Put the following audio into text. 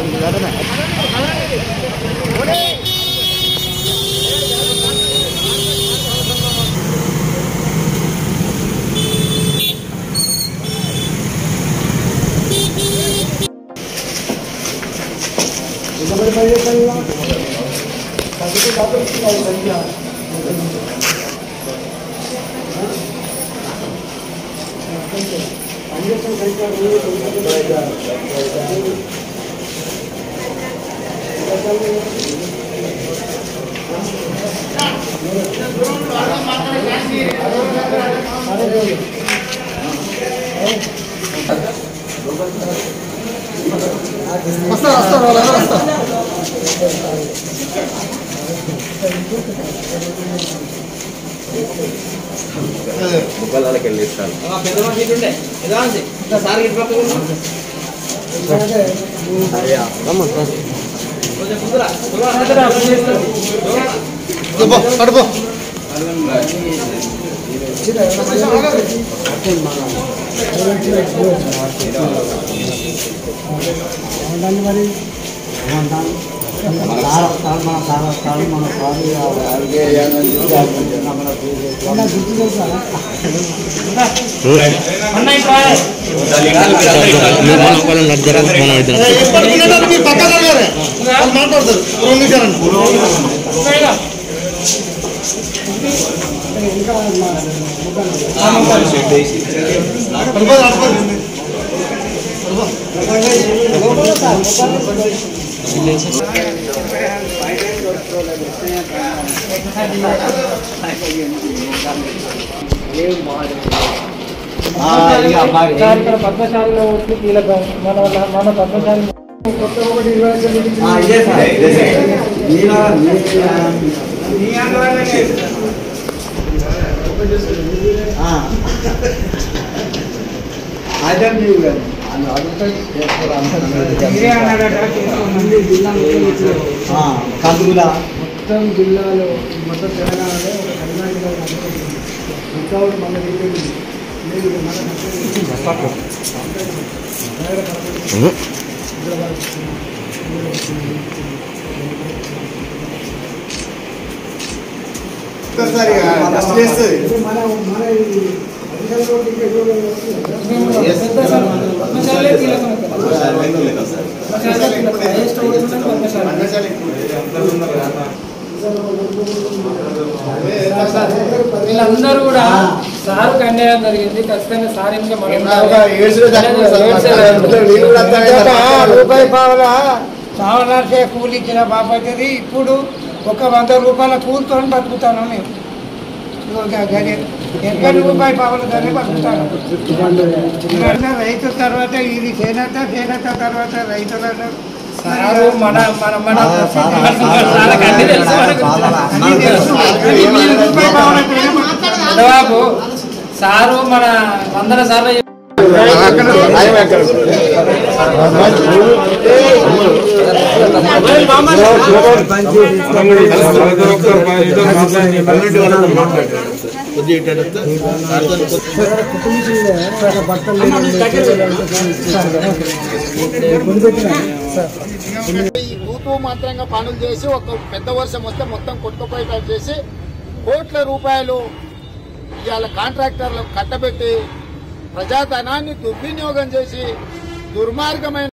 ముక్కలకి వెళ్ళిస్తాను పెద్ద మనిషి ఇటుండే ఎలా ఉంది ఇంకా సార్ ఇటు పక్కకు ఉన్నా. కొంచెం ముందురా. దూరం. కడుపు మీరు పక్క జరగాలి వాళ్ళు మాట్లాడతారు రెండు నిమిషాలండి పడిపోదు, పడిపోదు. ఇక్కడ పద్మశాలిలో వచ్చి కీలకం మన మన పద్మశాలి కొత్త ఒకటి ఇరవై లక్షలు మీరే అన్నాడట మంది జిల్లా మొత్తం జిల్లాలో మొత్తం తెలంగాణలో ఒక కర్ణాటకలో వితౌట్ మన రిపేరింగ్ లేదు మన ఒక్కసారి టెస్ట్ చేస్తుంది మన మన ఈ అధికారులు ఇంకా ఎక్కువగా వస్తుంది. పద్మశాలే కీలకం ఇక్కడ. పద్మశాలే కీలకం. హైయెస్ట్ అవుతున్నది పద్మశాలి. వీళ్ళందరూ కూడా సార్ అన్యాయం జరిగింది ఖచ్చితంగా సార్ ఇంకా మనం రూపాయి పావుల సావనాశే కూలి ఇచ్చిన బాపతిది ఇప్పుడు ఒక వంద రూపాయల కూలితో బతుకుతాను మేము ఇదిగో గ- గది. ఎక్కడి రూపాయి పావులతోనే బతుకుతాను ఇవన్నీ రైతు తర్వాత ఇది చేనేత చేనేత తర్వాత రైతుల సారు మన మన మన వాళ్ళకి అన్ని తెలుసు మనకు. అన్ని తెలుసు. కానీ వీళ్ళు రూపాయి పావులతోనే బతుకుతారు. బాబు సారు మన వందల సార్లు ఈ తూతూ మంత్రంగా పనులు చేసి ఒక పెద్ద వర్షం వస్తే మొత్తం కొట్టుకుపోయేటట్టు చేసి కోట్ల రూపాయలు ఇవాళ కాంట్రాక్టర్లకు కట్టబెట్టి ప్రజాధనాన్ని దుర్వినియోగం చేసి దుర్మార్గమైన